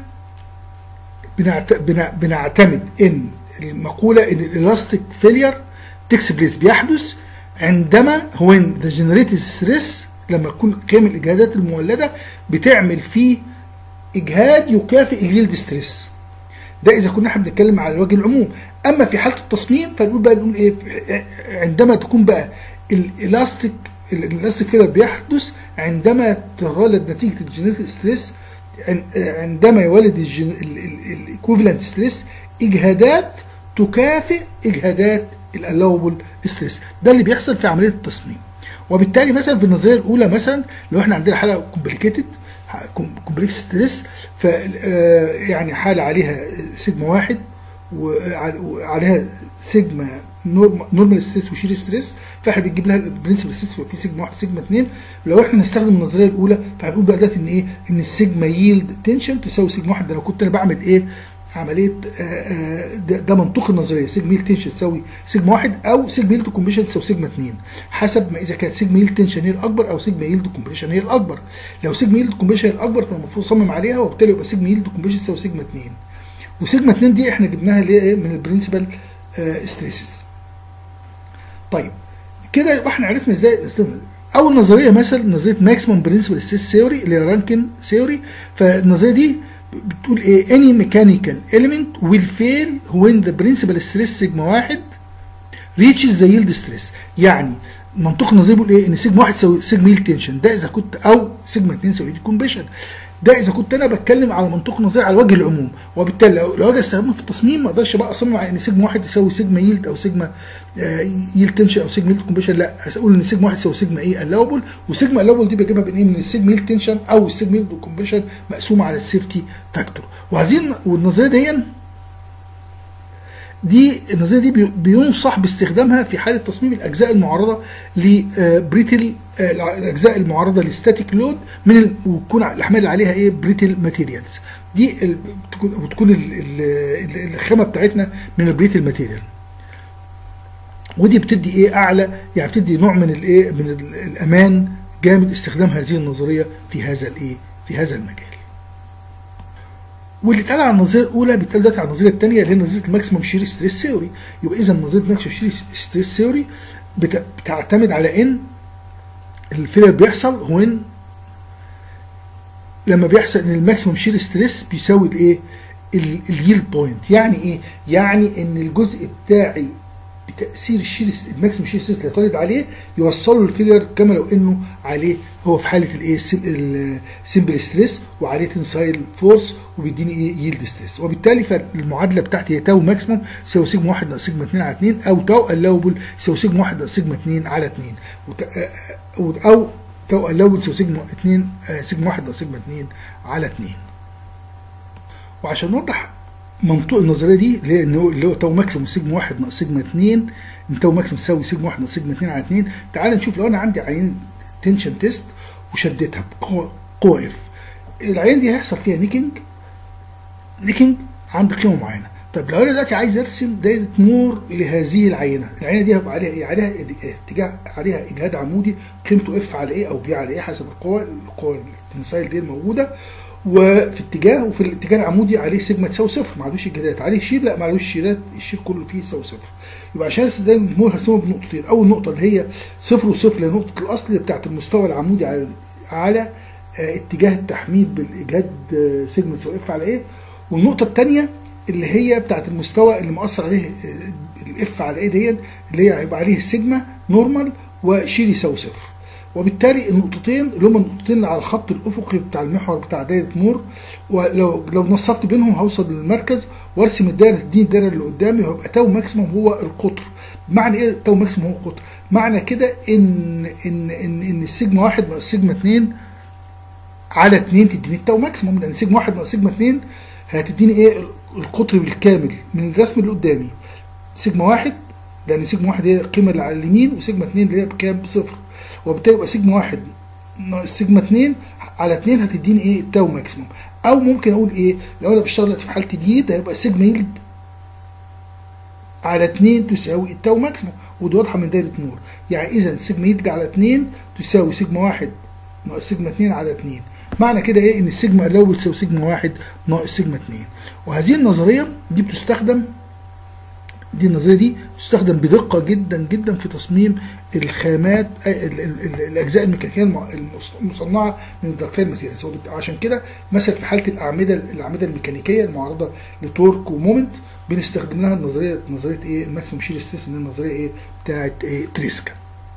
بنعتمد ان المقوله ان الالاستيك فيلير تكس بليس بيحدث عندما هو ذا جنريتد ستريس لما تكون قيم الاجهادات المولده بتعمل فيه اجهاد يكافئ اليلد ستريس ده اذا كنا احنا بنتكلم على وجه العموم اما في حاله التصميم فنقول بقى نقول ايه عندما تكون بقى الالاستيك الالاستيك فيلر بيحدث عندما تولد نتيجه الجينيتيك ستريس عندما يولد الايكوفالنت ستريس اجهادات تكافئ اجهادات الالاوبل ستريس ده اللي بيحصل في عمليه التصميم وبالتالي مثلا في النظريه الاولى مثلا لو احنا عندنا حاله كومبليكيتد كومبلكس ستريس ف يعني حاله عليها سيجما واحد وعليها سيجما نورمال ستريس وشير ستريس فاحنا بنجيب لها البرنسبل ستريس في سيجما واحد وسيجما اثنين لو احنا نستخدم النظريه الاولى فهنقول بقى دلوقتي ان ايه ان السيجما ييلد تنشن تساوي سيجما واحد ده لو كنت انا بعمل ايه عمليه ده, ده منطوق النظريه سيجما ييلد تنشن تساوي سيجما واحد او سيجما ييلد كومبريشن تساوي سيجما اثنين حسب ما اذا كانت سيجما ييلد تنشن هي الاكبر او سيجما ييلد كومبريشن هي الاكبر لو سيجما ييلد كومبريشن هي الاكبر فالمفروض اصمم عليها وبالتالي يبقى سيجما ييلد كومبريشن تساوي سيجما اثنين وسيجما اثنين دي احنا جبناها ليه من البرنسبل ستريسز طيب كده يبقى احنا عرفنا ازاي نستخدم اول نظريه مثلا نظريه ماكسيمم برنسبل ستريس ثيوري اللي هي رانكن ثيوري فالنظريه دي بتقول ايه any mechanical element will fail when the principal stress سيجما واحد reaches the yield stress يعني منطق النظريه بيقول ايه ان سيجما واحد يساوي سيجما ييلد تنشن ده اذا كنت او سيجما 2 يساوي كومبيشن ده اذا كنت انا بتكلم على منطق النظريه على وجه العموم وبالتالي لو لو اجي استخدمه في التصميم ما اقدرش بقى اصمم على ان سيجما واحد يساوي سيجما ييلد او سيجما ييلد تنشن او سيجما ييلد كومبيشن لا اقول ان سيجما واحد يساوي سيجما ايه الاوبل وسيجما الاوبل دي بجيبها من ايه من السيجما ييلد تنشن او السيجما ييلد كومبيشن مقسومه على السيفتي فاكتور وعايزين والنظريه دي دي النظريه دي بينصح باستخدامها في حاله تصميم الاجزاء المعرضه لبريتل الاجزاء المعرضه لستاتيك لود من وتكون الاحمال اللي عليها ايه بريتل ماتيريالز دي بتكون بتكون الخامه بتاعتنا من البريتل ماتيريال ودي بتدي ايه اعلى يعني بتدي نوع من الايه من الامان جامد استخدام هذه النظريه في هذا الايه في هذا المجال واللي اتقال على النظريه الاولى بيتقال دلوقتي على النظريه الثانيه اللي هي نظريه الماكسيموم شير ستريس ثيوري يبقى اذا نظريه الماكسيموم شير ستريس ثيوري بتعتمد على ان الفيلر بيحصل هو ان لما بيحصل ان الماكسيموم شير ستريس بيساوي الايه اليلد بوينت يعني ايه يعني ان الجزء بتاعي بتاثير الشير الماكسيموم شير ستريس اللي اتولد عليه يوصله للفيلر كما لو انه عليه هو في حاله الايه السمبل ستريس وعليه تنسايل فورس وبيديني ايه ييلد ستريس وبالتالي فالمعادله بتاعتي هي تاو ماكسيموم يساوي سيجما 1 ناقص سيجما 2 على 2 او تاو الاوبل يساوي سيجما 1 ناقص سيجما 2 على 2 او تاو الاوبل يساوي سيجما 2 سيجما 1 ناقص سيجما 2 على 2 وعشان نوضح منطوق النظريه دي اللي هي اللي هو تاو ماكسيموم سيجما 1 ناقص سيجما 2 تاو ماكسيموم تساوي سيجما 1 ناقص سيجما 2 على 2 تعال نشوف لو انا عندي عين تنشن تيست وشدتها بقوه قوه اف العين دي هيحصل فيها نيكينج نيكينج عند قيمه معينه طب لو انا دلوقتي عايز ارسم دايره مور لهذه العينه العينه دي هيبقى عليها ايه عليها اتجاه عليها اجهاد عمودي قيمته اف على ايه او بي على ايه حسب القوه القوه التنسايل دي الموجوده وفي اتجاه وفي الاتجاه العمودي عليه سيجما تساوي صفر ما عندوش اجهادات عليه شير لا ما عندوش شيرات الشير كله فيه يساوي صفر يبقى عشان ارسم دايره مور هرسمها بنقطتين اول نقطه اللي هي صفر وصفر اللي نقطه الاصل اللي بتاعت المستوى العمودي على على اتجاه التحميل بالاجهاد سيجما تساوي اف على ايه والنقطه الثانيه اللي هي بتاعت المستوى اللي مؤثر عليه الاف على ايه دي اللي هي هيبقى عليه سيجما نورمال وشير يساوي صفر وبالتالي النقطتين اللي هم النقطتين اللي على الخط الافقي بتاع المحور بتاع دايره مور ولو لو نصفت بينهم هوصل للمركز وارسم الدايره دي الدايره اللي قدامي هيبقى تاو ماكسيموم هو القطر معنى ايه تاو ماكسيموم هو القطر معنى كده ان ان ان ان السيجما واحد ناقص سيجما 2 على 2 تديني التاو ماكسيموم لان سيجما 1 ناقص سيجما 2 هتديني ايه القطر بالكامل من الرسم اللي قدامي سيجما 1 لان سيجما 1 هي القيمه اللي على اليمين وسيجما 2 اللي هي بكام بصفر وبالتالي يبقى سيجما 1 ناقص سيجما 2 على 2 هتديني ايه التاو ماكسيموم او ممكن اقول ايه لو انا بشتغل دلوقتي في حاله دي ده هيبقى سيجما يلد على 2 تساوي التاو ماكسيموم ودي واضحه من دايره نور يعني اذا سيجما يلد على 2 تساوي سيجما 1 ناقص سيجما 2 على 2 معنى كده ايه ان السيجما الاول تساوي سيجما 1 ناقص سيجما 2 وهذه النظريه دي بتستخدم دي النظريه دي بتستخدم بدقه جدا جدا في تصميم الخامات ال- ال- ال- الاجزاء الميكانيكيه الم- المصنعه من الدكتيل ماتيريالز عشان كده مثلا في حاله الاعمده الاعمده الميكانيكيه المعرضه لتورك ومومنت بنستخدم لها النظريه نظريه ايه الماكسيموم شير ستريس اللي هي النظريه ايه بتاعت إيه تريسكا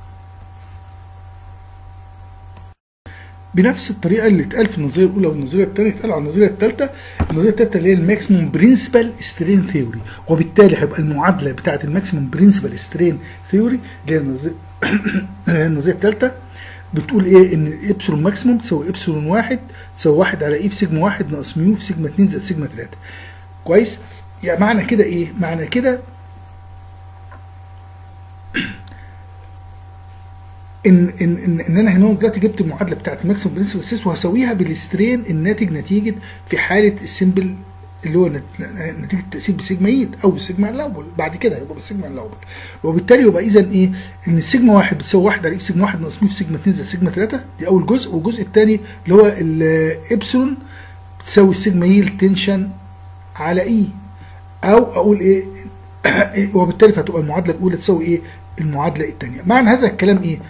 بنفس الطريقه اللي اتقال في النظريه الاولى والنظريه الثانيه اتقال على النظريه الثالثه النظريه الثالثه اللي هي الماكسيموم برنسبل سترين ثيوري وبالتالي هيبقى المعادله بتاعه الماكسيموم برنسبل سترين ثيوري اللي هي النظريه النظريه الثالثه بتقول ايه ان الابسلون ماكسيموم تساوي ابسلون واحد تساوي واحد على اي في سيجما واحد ناقص ميو في سيجما 2 زائد سيجما 3 كويس يعني معنى كده ايه معنى كده ان ان ان, إن انا هنا دلوقتي جبت المعادله بتاعت الماكسيمم برنسبل ستريس وهساويها بالسترين الناتج نتيجه في حاله السمبل اللي هو نت- نتيجه التاثير بسيجما ايد او بالسيجما الاول بعد كده هيبقى بالسيجما الاول وبالتالي يبقى اذا ايه ان السيجما واحد بتساوي 1 على اكس سيجما 1 ناقص ميو في سيجما 2 زائد سيجما 3 دي اول جزء والجزء الثاني اللي هو الابسلون بتساوي السيجما يل تنشن على اي او اقول ايه وبالتالي هتبقى المعادله الاولى تساوي ايه المعادله الثانيه معنى هذا الكلام ايه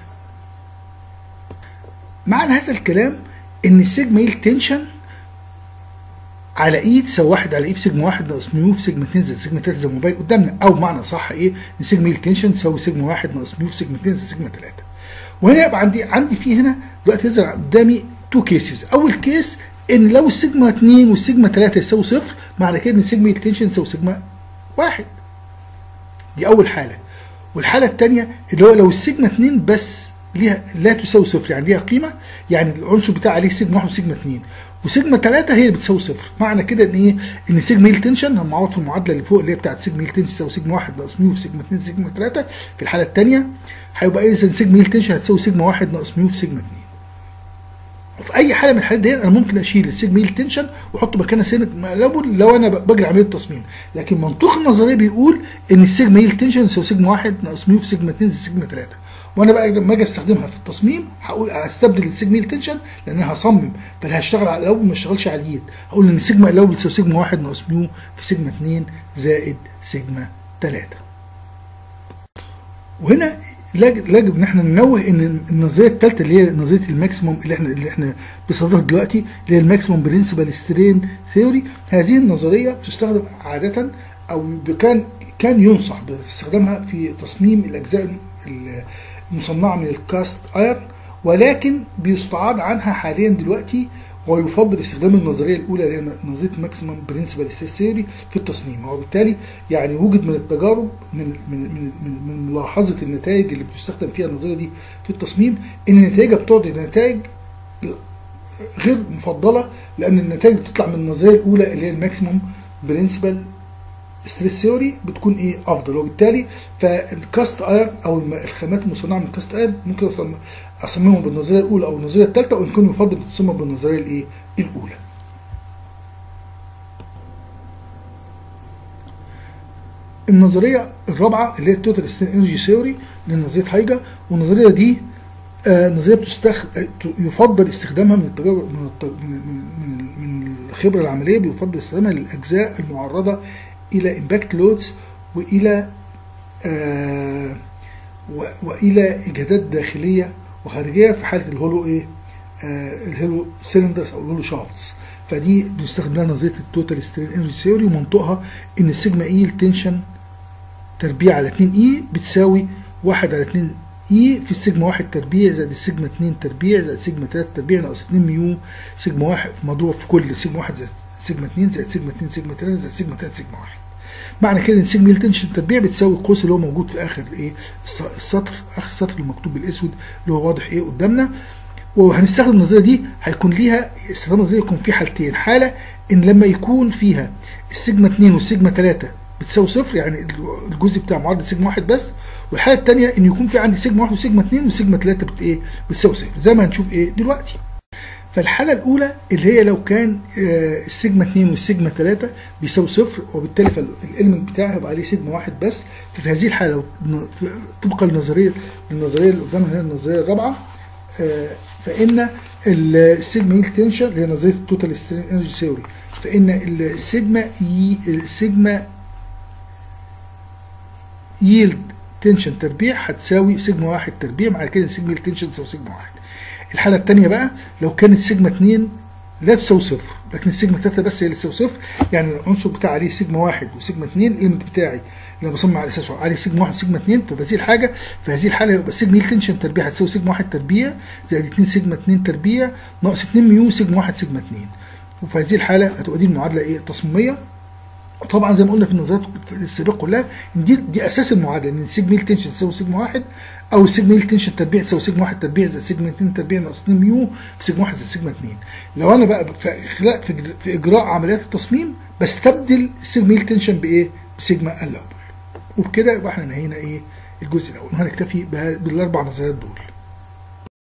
معنى هذا الكلام ان السيجما يل تنشن على اي تساوي 1 على اي في سيجما 1 ناقص ميو في سيجما 2 زائد سيجما 3 زي ما باين قدامنا او معنى صح ايه ان سيجما يل تنشن تساوي سيجما 1 ناقص ميو في سيجما 2 زائد سيجما 3 وهنا يبقى عندي عندي في هنا دلوقتي يظهر قدامي تو كيسز اول كيس ان لو السيجما 2 والسيجما 3 يساوي صفر معنى كده ان سيجما يل تنشن تساوي سيجما 1 دي اول حاله والحاله الثانيه اللي هو لو السيجما 2 بس ليها لا تساوي صفر يعني ليها قيمه يعني العنصر بتاعها عليه سيجما 1 وسيجما 2 وسيجما 3 هي اللي بتساوي صفر معنى كده ان ايه ان سيجما يل تنشن هم معوض في المعادله اللي فوق اللي هي بتاعت سيجما يل تنشن تساوي سيجما 1 ناقص ميو في سيجما 2 سيجما 3 في الحاله الثانيه هيبقى اذا سيجما يل تنشن هتساوي سيجما 1 ناقص ميو في سيجما 2 وفي اي حاله من الحالات دي انا ممكن اشيل السيجما يل تنشن واحط مكانها سيجما مقلبل لو انا بجري عمليه تصميم لكن منطوق النظريه بيقول ان السيجما يل تنشن يساوي سيجما 1 ناقص ميو في سيجما 2 زائد سيجما 3 وانا بقى لما اجي استخدمها في التصميم هقول استبدل السيجما يل تنشن لان انا هصمم بل هشتغل على الاول ما اشتغلش على اليد هقول ان السيجما الاول بتساوي سيجما 1 ناقص ميو في سيجما 2 زائد سيجما 3 وهنا لاجب لاجب ان احنا ننوه ان النظريه الثالثه اللي هي نظريه الماكسيموم اللي احنا اللي احنا بصددها دلوقتي اللي هي الماكسيموم برنسبل سترين ثيوري هذه النظريه بتستخدم عاده او كان كان ينصح باستخدامها في تصميم الاجزاء المصنعه من الكاست ايرن ولكن بيستعاض عنها حاليا دلوقتي ويفضل استخدام النظريه الاولى اللي هي نظريه ماكسيمم برنسبل ثيوري في التصميم وبالتالي يعني وجد من التجارب من من من, من, من ملاحظه النتائج اللي بتستخدم فيها النظريه دي في التصميم ان نتائجها بتعطي نتائج غير مفضله لان النتائج بتطلع من النظريه الاولى اللي هي الماكسيمم برنسبل ستريس ثيوري بتكون ايه افضل وبالتالي فالكاست اير او الخامات المصنعه من الكاست اير ممكن أصمم اصممهم بالنظريه الاولى او النظريه الثالثه وان كان يفضل تصمم بالنظريه الايه الاولى النظريه الرابعه اللي هي التوتال ستين انرجي ثيوري لنظريه هايجا والنظريه دي آه نظريه بتستخ... يفضل استخدامها من التجارب من, الت... من, من, من الخبره العمليه بيفضل استخدامها للاجزاء المعرضه الى امباكت لودز والى آه والى اجهادات داخليه وخارجيه في حاله الهولو ايه آه الهولو سيلندرز او الهولو شافتس فدي بنستخدم لها نظريه التوتال سترين انرجي ثيوري ومنطقها ان السيجما اي التنشن تربيع على 2 اي بتساوي 1 على 2 اي في السيجما 1 تربيع زائد السيجما 2 تربيع زائد سيجما 3 تربيع ناقص 2 ميو سيجما 1 مضروب في كل سيجما 1 زائد سيجما 2 زائد سيجما 2 سيجما 3 زائد سيجما 3 سيجما 1 معنى كده ان سيجما التنشن تربيع بتساوي القوس اللي هو موجود في اخر ايه السطر اخر السطر المكتوب بالاسود اللي هو واضح ايه قدامنا وهنستخدم النظريه دي هيكون ليها استخدام النظريه يكون في حالتين حاله ان لما يكون فيها السيجما 2 والسيجما 3 بتساوي صفر يعني الجزء بتاع معادله سيجما واحد بس والحاله الثانيه ان يكون في عندي سيجما 1 وسيجما 2 وسيجما 3 بت ايه بتساوي صفر زي ما هنشوف ايه دلوقتي فالحاله الاولى اللي هي لو كان آه، السيجما 2 والسيجما 3 بيساوي صفر وبالتالي فالاليمنت بتاعي هيبقى عليه سيجما واحد بس ففي هذه الحاله لو ن- ف- طبقا للنظريه النظريه اللي قدامنا هنا النظريه الرابعه آه، فان السيجما يلد تنشن اللي هي نظريه التوتال سترين انرجي ثيوري فان السيجما ي- السيجما يلد تنشن تربيع هتساوي سيجما واحد تربيع مع كده سيجما يلد تنشن تساوي سيجما واحد الحالة الثانية بقى لو كانت سيجما 2 لا تساوي صفر لكن السيجما 3 بس هي اللي تساوي صفر يعني العنصر بتاعي عليه سيجما 1 وسيجما 2 الاليمنت بتاعي اللي انا بصمم على اساسه عليه سيجما 1 وسيجما 2 ففي هذه الحاجه في هذه الحاله يبقى سيجما يل تنشن تربيع هتساوي سيجما 1 تربيع زائد 2 سيجما 2 تربيع ناقص 2 ميو سيجما 1 سيجما 2 وفي هذه الحاله هتبقى دي المعادله ايه التصميميه طبعا زي ما قلنا في النظريات السابقه كلها إن دي دي اساس المعادله ان سيجما يل تنشن تساوي سيجما واحد او سيجما يل تنشن تربيع تساوي سيجما واحد تربيع زائد سيجما 2 تربيع ناقص 2 ميو في سيجما واحد زائد سيجما 2 لو انا بقى في خلال في, إجر- في اجراء عمليات التصميم بستبدل السيجما يل تنشن بايه؟ بسيجما اللوبل وبكده يبقى احنا نهينا ايه الجزء الاول وهنكتفي بها- بالاربع نظريات دول